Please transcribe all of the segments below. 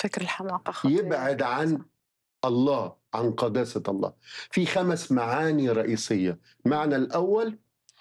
فكر الحماقة خطية يبعد عن الله عن قداسة الله في خمس معاني رئيسية المعنى الأول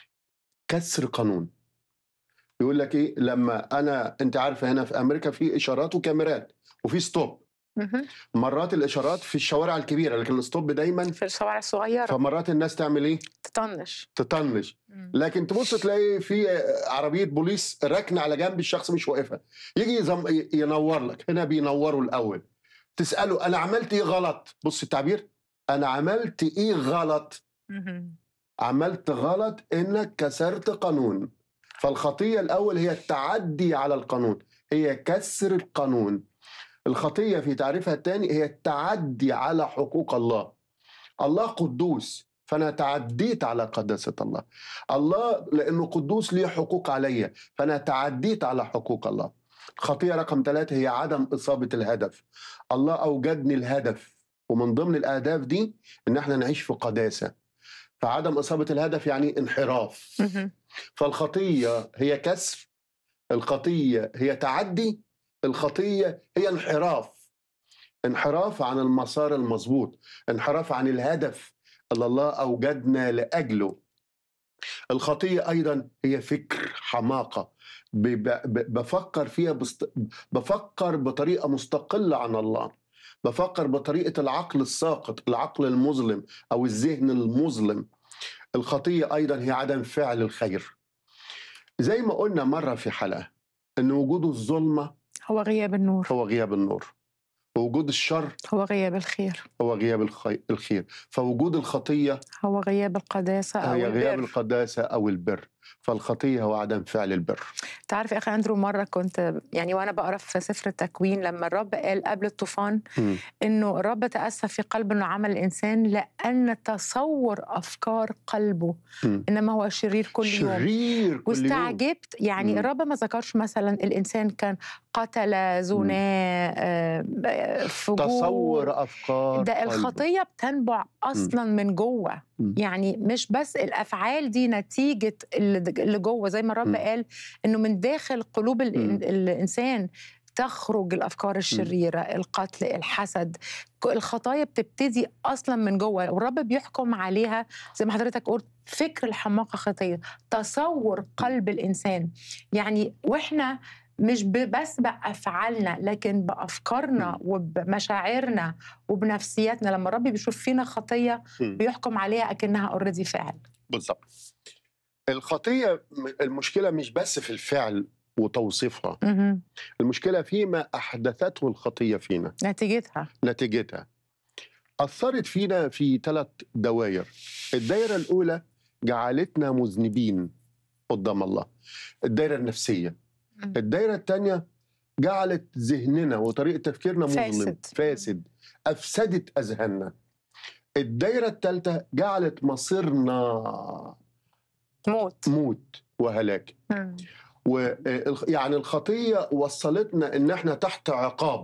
كسر قانون يقول لك ايه لما انا انت عارف هنا في امريكا في اشارات وكاميرات وفي ستوب مهم. مرات الاشارات في الشوارع الكبيره لكن الستوب دايما في الشوارع الصغيرة فمرات الناس تعمل ايه تطنش تطنش مم. لكن تبص تلاقي في عربيه بوليس راكنه على جنب الشخص مش واقفها يجي يزم ينور لك هنا بينوروا الاول تساله انا عملت ايه غلط بص التعبير انا عملت ايه غلط مهم. عملت غلط انك كسرت قانون فالخطيه الاول هي التعدي على القانون هي كسر القانون الخطيه في تعريفها الثاني هي التعدي على حقوق الله الله قدوس فانا تعديت على قداسه الله الله لانه قدوس ليه حقوق عليا فانا تعديت على حقوق الله الخطيه رقم ثلاثة هي عدم اصابه الهدف الله اوجدني الهدف ومن ضمن الاهداف دي ان احنا نعيش في قداسه فعدم اصابه الهدف يعني انحراف مهم. فالخطيه هي كسر الخطيه هي تعدي الخطيه هي انحراف انحراف عن المسار المظبوط انحراف عن الهدف اللي الله اوجدنا لاجله الخطيه ايضا هي فكر حماقه ب- ب- بفكر فيها بست... بفكر بطريقه مستقله عن الله بفكر بطريقه العقل الساقط العقل المظلم او الذهن المظلم الخطيه ايضا هي عدم فعل الخير زي ما قلنا مره في حلقه ان وجود الظلمه هو غياب النور هو غياب النور ووجود الشر هو غياب الخير هو غياب الخي- الخير فوجود الخطيه هو غياب القداسة أو هي غياب البر القداسه او البر فالخطيه هو عدم فعل البر تعرف يا أخي أندرو مرة كنت يعني وأنا بقرأ في سفر التكوين لما الرب قال قبل الطوفان مم. إنه الرب تأسف في قلبه إنه عمل الإنسان لأن تصور أفكار قلبه مم. إنما هو شرير كل يوم شرير كل يوم واستعجبت يعني مم. الرب ما ذكرش مثلا الانسان كان قتل زنا آه، آه، فجور تصور افكار ده قلبه. الخطيه بتنبع اصلا من جوه مم. يعني مش بس الافعال دي نتيجه اللي اللي جوه زي ما الرب مم. قال انه من داخل قلوب الإن- مم. الانسان تخرج الافكار الشريره القتل الحسد ك- الخطايا بتبتدي اصلا من جوه والرب بيحكم عليها زي ما حضرتك قلت فكر الحماقه خطيه تصور قلب الانسان يعني واحنا مش ب- بس بافعالنا لكن بافكارنا وبمشاعرنا وبنفسياتنا لما الرب بيشوف فينا خطيه مم. بيحكم عليها اكنها اوريدي فعل بالظبط الخطيه م- المشكله مش بس في الفعل وتوصيفها مهم. المشكله فيما احدثته الخطيه فينا نتيجتها نتيجتها أثرت فينا في ثلاث دوائر الدائرة الأولى جعلتنا مذنبين قدام الله الدائرة النفسية مم. الدائرة الثانية جعلت ذهننا وطريقة تفكيرنا مظلم فاسد. فاسد أفسدت أذهاننا الدائرة الثالثة جعلت مصيرنا موت موت وهلاك مم. و يعني الخطيه وصلتنا ان احنا تحت عقاب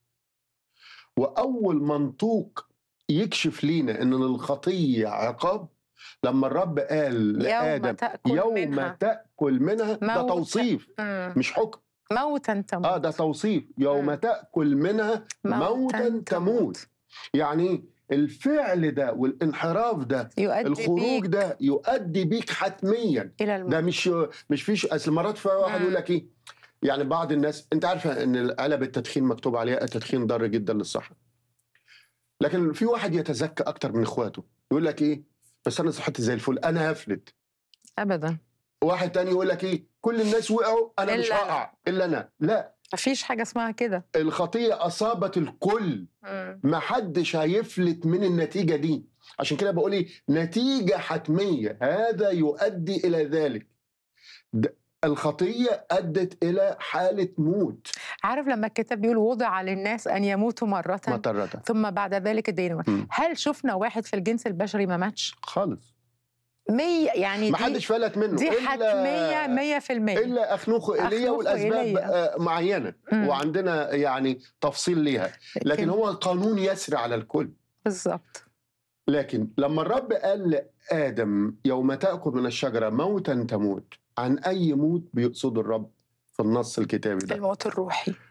واول منطوق يكشف لينا ان الخطيه عقاب لما الرب قال يوم لادم تاكل يوم منها تاكل منها ده موت. توصيف مم. مش حكم موتا تموت اه ده توصيف يوم مم. تاكل منها موتا تموت يعني الفعل ده والانحراف ده يؤدي الخروج بيك ده يؤدي بيك حتميا الى الموت ده مش مش فيش اصل مرات في واحد مم. يقول لك ايه يعني بعض الناس انت عارفه ان علب التدخين مكتوب عليها التدخين ضار جدا للصحه لكن في واحد يتزكى اكتر من اخواته يقول لك ايه بس انا صحتي زي الفل انا هفلت ابدا واحد تاني يقول لك ايه كل الناس وقعوا انا مش إلا أنا. هقع الا انا لا مفيش حاجه اسمها كده الخطيه اصابت الكل مم. ما حدش هيفلت من النتيجه دي عشان كده بقول ايه نتيجه حتميه هذا يؤدي الى ذلك د- الخطيه ادت الى حاله موت عارف لما الكتاب بيقول وضع للناس ان يموتوا مره مطرده ثم بعد ذلك الدين مم. هل شفنا واحد في الجنس البشري ما ماتش؟ خالص مية يعني ما دي حدش فلت منه دي إلا- حتمية مية في المية الا اخنوخ ايليا أخنوخ والاسباب وإيليا. آه، معينه مم. وعندنا يعني تفصيل ليها لكن هو القانون يسري على الكل بالظبط لكن لما الرب قال لآدم يوم تأكل من الشجرة موتا تموت عن أي موت بيقصد الرب في النص الكتابي ده الموت الروحي